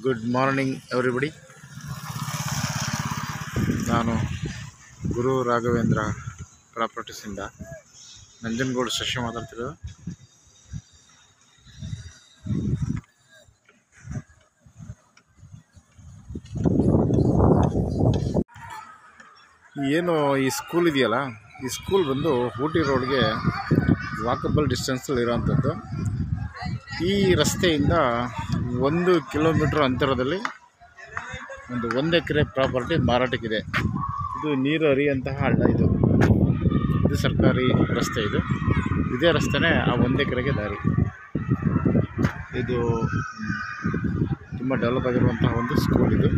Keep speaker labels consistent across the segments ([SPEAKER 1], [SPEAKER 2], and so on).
[SPEAKER 1] good morning everybody ನಾನು ಗುರು ರಾಘವೇಂದ್ರ ಪ್ರಾಪರ್ಟೀಸಿಂದ ನಂಜನಗೂಡು ಶಶಿ ಮಾತಾಡ್ತಿರೋದು ಏನು ಈ ಸ್ಕೂಲ್ ಇದೆಯಲ್ಲ ಈ ಸ್ಕೂಲ್ ಬಂದು ಊಟಿ ರೋಡ್ಗೆ ವಾಕಬಲ್ ಡಿಸ್ಟೆನ್ಸಲ್ಲಿ ಇರೋವಂಥದ್ದು ಈ ರಸ್ತೆಯಿಂದ ಒಂದು ಕಿಲೋಮೀಟ್ರ್ ಅಂತರದಲ್ಲಿ ಒಂದು ಒಂದು ಎಕರೆ ಪ್ರಾಪರ್ಟಿ ಮಾರಾಟಕ್ಕಿದೆ ಇದು ನೀರು ಹರಿಯುವಂತಹ ಹಳ್ಳ ಇದು ಇದು ಸರ್ಕಾರಿ ರಸ್ತೆ ಇದು ಇದೇ ರಸ್ತೆನೇ ಆ ಒಂದು ಎಕರೆಗೆ ದಾರಿ ಇದು ತುಂಬ ಡೆವಲಪ್ ಆಗಿರುವಂತಹ ಒಂದು ಸ್ಕೂಲ್ ಇದು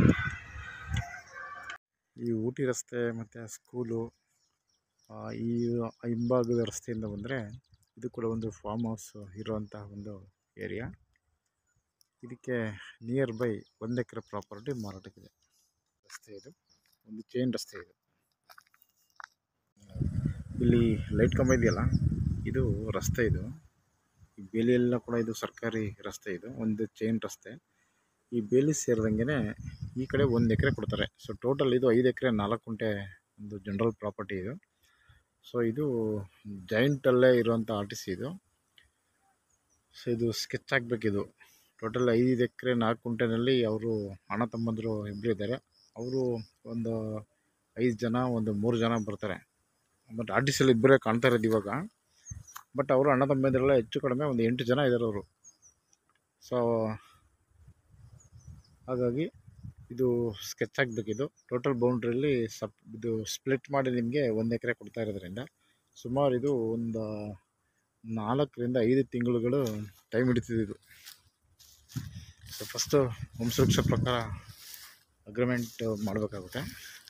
[SPEAKER 1] ಈ ಊಟಿ ರಸ್ತೆ ಮತ್ತು ಸ್ಕೂಲು ಆ, ಈ ಹಿಂಭಾಗದ ರಸ್ತೆಯಿಂದ ಬಂದರೆ ಇದು ಕೂಡ ಒಂದು ಫಾರ್ಮ್ ಹೌಸ್ ಇರುವಂತಹ ಒಂದು ಏರಿಯಾ ಇದಕ್ಕೆ ನಿಯರ್ ಬೈ ಒಂದು ಎಕರೆ ಪ್ರಾಪರ್ಟಿ ಮಾರಾಟಕ್ಕಿದೆ ರಸ್ತೆ ಇದು ಒಂದು ಚೈನ್ ರಸ್ತೆ ಇದು ಇಲ್ಲಿ ಲೈಟ್ ಕಂಬ ಇದೆಯಲ್ಲ ಇದು ರಸ್ತೆ ಇದು ಈ ಬೇಲಿ ಎಲ್ಲ ಕೂಡ ಇದು ಸರ್ಕಾರಿ ರಸ್ತೆ ಇದು ಒಂದು ಚೈನ್ ರಸ್ತೆ ಈ ಬೇಲಿ ಸೇರಿದಂಗೆ ಈ ಕಡೆ ಒಂದು ಎಕರೆ ಕೊಡ್ತಾರೆ ಸೊ ಟೋಟಲ್ ಇದು ಐದು ಎಕರೆ ನಾಲ್ಕು ಗುಂಟೆ ಒಂದು ಜನರಲ್ ಪ್ರಾಪರ್ಟಿ ಇದು ಸೊ ಇದು ಜಾಯಿಂಟಲ್ಲೇ ಇರುವಂಥ ಆರ್ ಟಿ ಸಿ ಇದು ಸೊ ಇದು ಸ್ಕೆಚ್ ಹಾಕ್ಬೇಕಿದು ಟೋಟಲ್ ಐದು ಎಕರೆ ನಾಲ್ಕು ಗುಂಟೆನಲ್ಲಿ ಅವರು ಅಣ್ಣ ತಮ್ಮಂದರು ಇಬ್ಬರು ಇದ್ದಾರೆ ಅವರು ಒಂದು ಐದು ಜನ ಒಂದು ಮೂರು ಜನ ಬರ್ತಾರೆ ಬಟ್ ಆರ್ ಟಿ ಸಿಯಲ್ಲಿ ಇಬ್ಬರೇ ಕಾಣ್ತಾ ಇರೋದು ಇವಾಗ ಬಟ್ ಅವರು ಅಣ್ಣ ತಮ್ಮಂದಿರೆಲ್ಲ ಹೆಚ್ಚು ಕಡಿಮೆ ಒಂದು ಎಂಟು ಜನ ಇದ್ದಾರೆ ಅವರು ಸೊ ಹಾಗಾಗಿ ಇದು ಸ್ಕೆಚ್ ಹಾಕ್ಬೇಕಿದು ಟೋಟಲ್ ಬೌಂಡ್ರಿಯಲ್ಲಿ ಸಪ್ ಇದು ಸ್ಪ್ಲಿಟ್ ಮಾಡಿ ನಿಮಗೆ ಒಂದು ಎಕರೆ ಕೊಡ್ತಾ ಇರೋದ್ರಿಂದ ಸುಮಾರು ಇದು ಒಂದು ನಾಲ್ಕರಿಂದ ಐದು ತಿಂಗಳುಗಳು ಟೈಮ್ ಹಿಡಿತಿದೆ ಇದು ಸೊ ಫಸ್ಟು ವಂಶವೃಕ್ಷ ಪ್ರಕಾರ ಅಗ್ರಿಮೆಂಟ್ ಮಾಡಬೇಕಾಗುತ್ತೆ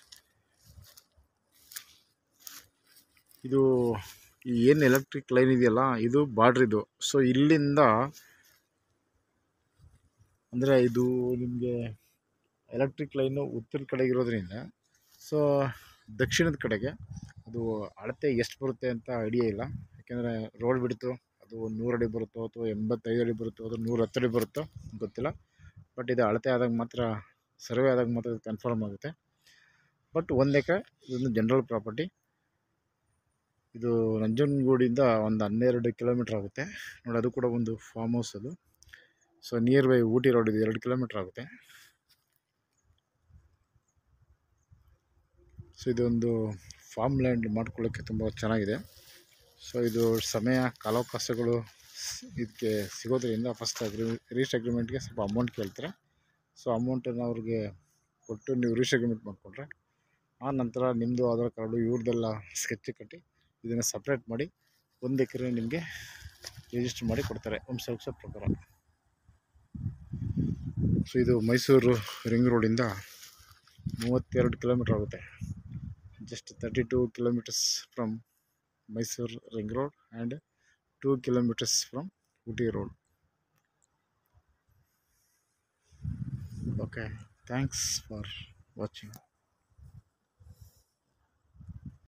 [SPEAKER 1] ಇದು ಈ ಏನು ಎಲೆಕ್ಟ್ರಿಕ್ ಲೈನ್ ಇದೆಯಲ್ಲ ಇದು ಬಾರ್ಡ್ರ್ ಸೊ ಇಲ್ಲಿಂದ ಅಂದರೆ ಇದು ನಿಮಗೆ ಎಲೆಕ್ಟ್ರಿಕ್ ಲೈನು ಉತ್ತರ ಕಡೆಗೆ ಇರೋದ್ರಿಂದ ಸೊ ದಕ್ಷಿಣದ ಕಡೆಗೆ ಅದು ಅಳತೆ ಎಷ್ಟು ಬರುತ್ತೆ ಅಂತ ಐಡಿಯಾ ಇಲ್ಲ ಯಾಕೆಂದರೆ ರೋಡ್ ಬಿಡ್ತು ಅದು ನೂರು ಅಡಿ ಬರುತ್ತೋ ಅಥವಾ ಎಂಬತ್ತೈದು ಅಡಿ ಬರುತ್ತೋ ಅದು ನೂರ ಹತ್ತು ಅಡಿ ಬರುತ್ತೋ ಗೊತ್ತಿಲ್ಲ ಬಟ್ ಇದು ಅಳತೆ ಆದಾಗ ಮಾತ್ರ ಸರ್ವೆ ಆದಾಗ ಮಾತ್ರ ಇದು ಕನ್ಫರ್ಮ್ ಆಗುತ್ತೆ ಬಟ್ ಒಂದು ಎಕರೆ ಇದೊಂದು ಜನರಲ್ ಪ್ರಾಪರ್ಟಿ ಇದು ನಂಜನಗೂಡಿಂದ ಒಂದು ಹನ್ನೆರಡು ಕಿಲೋಮೀಟ್ರ್ ಆಗುತ್ತೆ ನೋಡಿ ಅದು ಕೂಡ ಒಂದು ಫಾರ್ಮ್ ಹೌಸ್ ಅದು so near by Ooty road ಇದೆ ಎರಡು ಕಿಲೋಮೀಟ್ರ್ ಆಗುತ್ತೆ ಸೊ ಇದೊಂದು ಫಾರ್ಮ್ ಲ್ಯಾಂಡ್ ಮಾಡ್ಕೊಳ್ಳೋಕ್ಕೆ ತುಂಬ ಚೆನ್ನಾಗಿದೆ ಸೊ ಇದು ಸಮಯ ಕಾಲಾವಕಾಶಗಳು ಸ್- ಇದಕ್ಕೆ ಸಿಗೋದ್ರಿಂದ ಫಸ್ಟ್ ಅಗ್ರಿ ರಿಜಿಸ್ಟರ್ ಅಗ್ರಿಮೆಂಟ್ಗೆ ಸ್ವಲ್ಪ ಅಮೌಂಟ್ ಕೇಳ್ತಾರೆ ಸೊ ಅಮೌಂಟನ್ನು ಅವ್ರಿಗೆ ಕೊಟ್ಟು ನೀವು ರಿಜಿಸ್ಟರ್ ಅಗ್ರಿಮೆಂಟ್ ಮಾಡಿಕೊಂಡ್ರೆ ಆ ನಂತರ ನಿಮ್ಮದು ಆಧಾರ್ ಕಾರ್ಡು ಇವ್ರದ್ದೆಲ್ಲ ಸ್ಕೆಚ್ ಕಟ್ಟಿ ಇದನ್ನು ಸಪ್ರೇಟ್ ಮಾಡಿ ಒಂದು ಎಕರೆ ನಿಮಗೆ ರಿಜಿಸ್ಟರ್ ಮಾಡಿ ಕೊಡ್ತಾರೆ ವಂಶವೃಕ್ಷ ಪ್ರಕಾರ ಸೊ ಇದು ಮೈಸೂರು ರಿಂಗ್ ರೋಡಿಂದ ಮೂವತ್ತೆರಡು ಕಿಲೋಮೀಟ್ರ್ ಆಗುತ್ತೆ just thirty two kilometres from Mysuru ring road and two kilometres from Ooty road okay thanks for watching